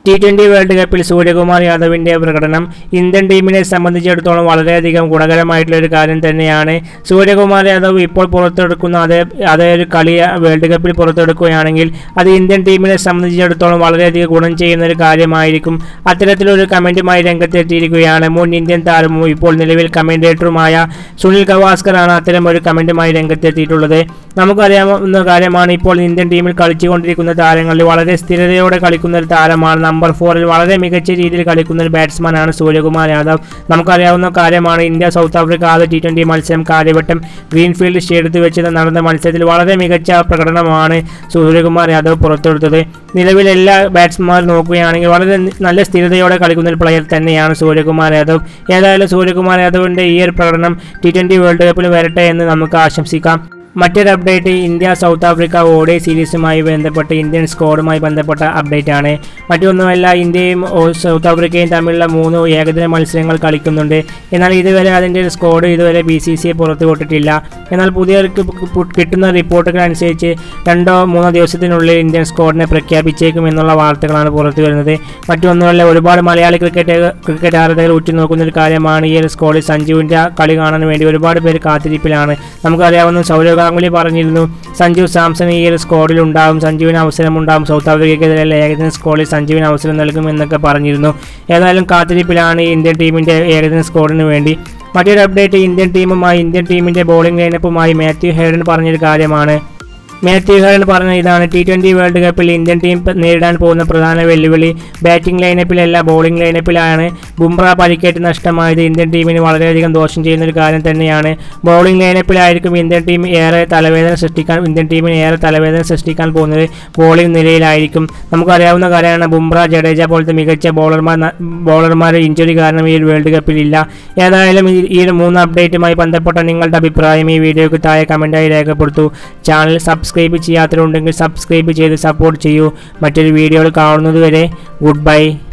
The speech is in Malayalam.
ടി ട്വൻ്റി വേൾഡ് കപ്പിൽ സൂര്യകുമാർ യാദവിൻ്റെ പ്രകടനം ഇന്ത്യൻ ടീമിനെ സംബന്ധിച്ചിടത്തോളം വളരെയധികം ഗുണകരമായിട്ടുള്ള ഒരു കാര്യം തന്നെയാണ് സൂര്യകുമാർ യാദവ് ഇപ്പോൾ പുറത്തെടുക്കുന്ന അതേ അതേ ഒരു കളി വേൾഡ് കപ്പിൽ പുറത്തെടുക്കുകയാണെങ്കിൽ അത് ഇന്ത്യൻ ടീമിനെ സംബന്ധിച്ചിടത്തോളം വളരെയധികം ഗുണം ചെയ്യുന്ന ഒരു കാര്യമായിരിക്കും അത്തരത്തിലൊരു കമൻറ്റുമായി രംഗത്തെത്തിയിരിക്കുകയാണ് മുൻ ഇന്ത്യൻ താരവും ഇപ്പോൾ നിലവിൽ കമൻറ്റേറ്ററുമായ സുനിൽ ഗവാസ്കറാണ് അത്തരം ഒരു കമൻറ്റുമായി രംഗത്തെത്തിയിട്ടുള്ളത് നമുക്കറിയാവുന്ന കാര്യമാണ് ഇപ്പോൾ ഇന്ത്യൻ ടീമിൽ കളിച്ചുകൊണ്ടിരിക്കുന്ന താരങ്ങളിൽ വളരെ സ്ഥിരതയോടെ കളിക്കുന്ന ഒരു താരമാണ് നമ്പർ ഫോറിൽ വളരെ മികച്ച രീതിയിൽ കളിക്കുന്ന ഒരു ബാറ്റ്സ്മാനാണ് സൂര്യകുമാർ യാദവ് നമുക്കറിയാവുന്ന കാര്യമാണ് ഇന്ത്യ സൗത്ത് ആഫ്രിക്ക ആദ്യ ടി ട്വൻ്റി മത്സരം കാര്യവട്ടം ഗ്രീൻഫീൽഡ് സ്റ്റേഡിയത്തിൽ വെച്ച് നടന്ന മത്സരത്തിൽ വളരെ മികച്ച പ്രകടനമാണ് സൂര്യകുമാർ യാദവ് പുറത്തെടുത്തത് നിലവിൽ എല്ലാ ബാറ്റ്സ്മാർ നോക്കുകയാണെങ്കിൽ വളരെ നല്ല സ്ഥിരതയോടെ കളിക്കുന്ന ഒരു പ്ലെയർ തന്നെയാണ് സൂര്യകുമാർ യാദവ് ഏതായാലും സൂര്യകുമാർ യാദവിൻ്റെ ഈ ഒരു പ്രകടനം ടി ട്വൻ്റി വേൾഡ് കപ്പിൽ വരട്ടെ എന്ന് നമുക്ക് ആശംസിക്കാം മറ്റൊരു update India South Africa ODI സീരീസുമായി ബന്ധപ്പെട്ട് ഇന്ത്യൻ സ്ക്വാഡുമായി ബന്ധപ്പെട്ട അപ്ഡേറ്റ് ആണ് മറ്റൊന്നുമല്ല ഇന്ത്യയും ഓ- സൗത്ത് ആഫ്രിക്കയും തമ്മിലുള്ള മൂന്ന് ഏകദിന മത്സരങ്ങൾ കളിക്കുന്നുണ്ട് എന്നാൽ ഇതുവരെ അതിൻ്റെ ഒരു സ്ക്വാഡ് ഇതുവരെ ബി സി സി ഐ പുറത്തു വിട്ടിട്ടില്ല എന്നാൽ പുതിയ ക്ക് പ് കിട്ടുന്ന റിപ്പോർട്ടുകൾ അനുസരിച്ച് രണ്ടോ മൂന്നോ ദിവസത്തിനുള്ളിൽ ഇന്ത്യൻ സ്ക്വാഡിനെ പ്രഖ്യാപിച്ചേക്കും എന്നുള്ള വാർത്തകളാണ് പുറത്തു വരുന്നത് മറ്റൊന്നുമല്ല ഒരുപാട് മലയാളി ക്രിക്കറ്റ് ക്രിക്കറ്റ് ആരാധകർ ഉറ്റുനോക്കുന്ന ഒരു കാര്യമാണ് ഈ ഒരു സ്ക്വാഡിൽ സഞ്ജുവിൻ്റെ കളി കാണാൻ വേണ്ടി ഒരുപാട് പേര് കാത്തിരിപ്പിലാണ് നമുക്കറിയാവുന്ന സൗരവ് ഗാംഗുലി പറഞ്ഞിരുന്നു സഞ്ജു സാംസൺ ഈ ഒരു സ്ക്വാഡിൽ ഉണ്ടാവും സഞ്ജുവിന് അവസരം ഉണ്ടാവും സൗത്ത് ആഫ്രിക്കയ്ക്കെതിരെ ഏകദിന സ്ക്വാഡിൽ സഞ്ജുവിന് അവസരം നൽകും എന്നൊക്കെ പറഞ്ഞിരുന്നു ഏതായാലും കാത്തിരിപ്പിലാണ് ഈ ഇന്ത്യൻ ടീമിൻ്റെ ഏകദിന സ്ക്വാഡിന് വേണ്ടി മറ്റൊരു അപ്ഡേറ്റ് ഇന്ത്യൻ ടീമുമായി ഇന്ത്യൻ ടീമിൻ്റെ ബോളിംഗ് ലൈനപ്പുമായി മാത്യു ഹെയ്ഡൻ പറഞ്ഞൊരു കാര്യമാണ് മാത്യു ഹെയ്ഡൻ പറഞ്ഞ ഇതാണ് ടി ട്വൻ്റി വേൾഡ് കപ്പിൽ ഇന്ത്യൻ ടീം പ- നേരിടാൻ പോകുന്ന പ്രധാന വെല്ലുവിളി ബാറ്റിംഗ് ലൈനപ്പിലല്ല ബോളിംഗ് ലൈനപ്പിലാണ് ബുംറ പരിക്കേറ്റ് നഷ്ടമായത് ഇന്ത്യൻ ടീമിന് വളരെയധികം ദോഷം ചെയ്യുന്ന ഒരു കാര്യം തന്നെയാണ് ബോളിംഗ് ലൈനപ്പിലായിരിക്കും ഇന്ത്യൻ ടീം ഏറെ തലവേദന സൃഷ്ടിക്കാൻ ഇന്ത്യൻ ടീമിന് ഏറെ തലവേദന സൃഷ്ടിക്കാൻ പോകുന്നത് ബോളിംഗ് നിലയിലായിരിക്കും നമുക്കറിയാവുന്ന കാര്യമാണ് ബുംറ ജഡേജ പോലത്തെ മികച്ച ബോളർമാർ ന- ബോളർമാർ ഇഞ്ചുറി കാരണം ഈ ഒരു വേൾഡ് കപ്പിൽ ഇല്ല ഏതായാലും ഈ- ഈ ഒരു മൂന്ന് അപ്ഡേറ്റുമായി ബന്ധപ്പെട്ട നിങ്ങളുടെ അഭിപ്രായം ഈ വീഡിയോയ്ക്ക് താഴെ കമൻറ്റായി രേഖപ്പെടുത്തൂ ചാനൽ സബ്സ്ക്രൈബ് ചെയ്യാത്തവരുണ്ടെങ്കിൽ സബ്സ്ക്രൈബ് ചെയ്ത് സപ്പോർട്ട് ചെയ്യൂ മറ്റൊരു വീഡിയോയിൽ കാണുന്നതുവരെ ഗുഡ് ബൈ